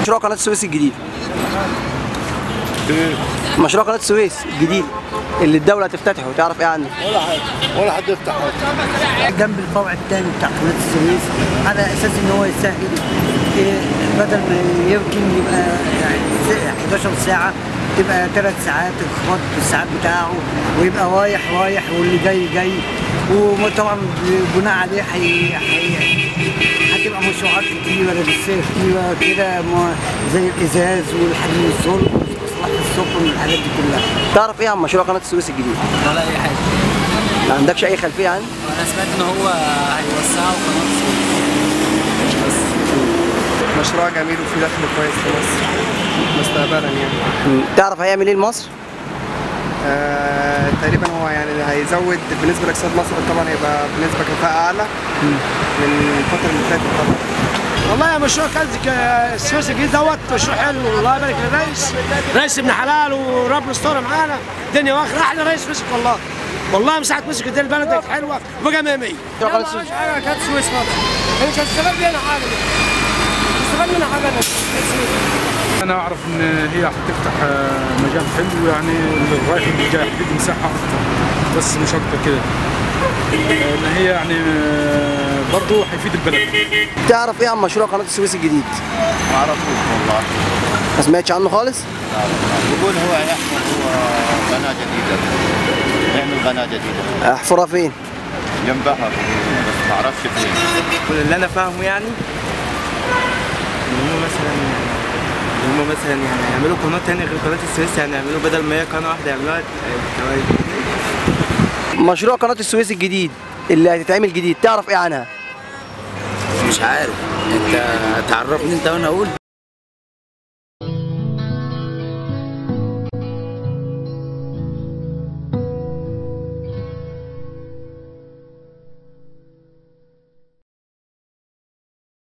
مشروع قناه السويس الجديد مشروع قناه السويس الجديد اللي الدوله هتفتتحه تعرف ايه عنه ولا حاجه ولا حد يفتح حاجه جنب الفرع الثاني بتاع قناه السويس على اساس ان هو يسهل إيه، بدل ما يمكن يبقى يعني س- 11 ساعه تبقى ثلاث ساعات الخط الساعات بتاعه ويبقى رايح رايح واللي جاي جاي وطبعا بناء عليه حي... حي... هتبقى مشروعات كتيره لبسيه كتيره كده ما- زي الازاز والحديد الصلب واصلاح السفن والحاجات دي كلها تعرف ايه عن مشروع قناه السويس الجديد ولا اي حاجه ما عندكش اي خلفيه عنه انا سمعت ان هو هيوسعوا قناه السويس بس مشروع جميل وفيه دخل كويس لمصر مستقبلا يعني تعرف هيعمل ايه لمصر آه تقريبا هو يعني هيزود بالنسبه لاقتصاد مصر طبعا هيبقى بنسبه كفاءه اعلى من الفتره اللي فاتت طبعا والله يا مشروع كنز السويس الجديد دوت مشروع حلو والله يبارك للرئيس رئيس ابن حلال وربنا يستر معانا الدنيا واخره احلى رئيس مسك والله والله من ساعه مسك الدنيا البلد كانت حلوه وبقى 100 100 مشروع قناه السويس حاجه كانت السويس خالص مش هتستفاد منها حاجه مش هتستفاد منها حاجه أنا. انا اعرف ان هي هتفتح آه، مجال حلو يعني اللي رايح اللي جاي هتدي مساحه اكتر بس مش اكتر كده آه، ان هي يعني آه، برضه هيفيد البلد تعرف ايه عن مشروع قناه السويس الجديد ما اعرفوش والله ما سمعتش عنه خالص يقول هو يحفر هو قناه جديده يعمل قناه جديده احفرها فين جنب بحر بس ما اعرفش فين كل اللي انا فاهمه يعني ان هم مثلا ان هم مثلا يعني يعملوا قناه تانية غير قناه السويس يعني يعملوا بدل ما هي قناه واحده يعملوها مشروع قناه السويس الجديد اللي هتتعمل جديد تعرف ايه عنها مش عارف انت تعرفني انت وانا اقول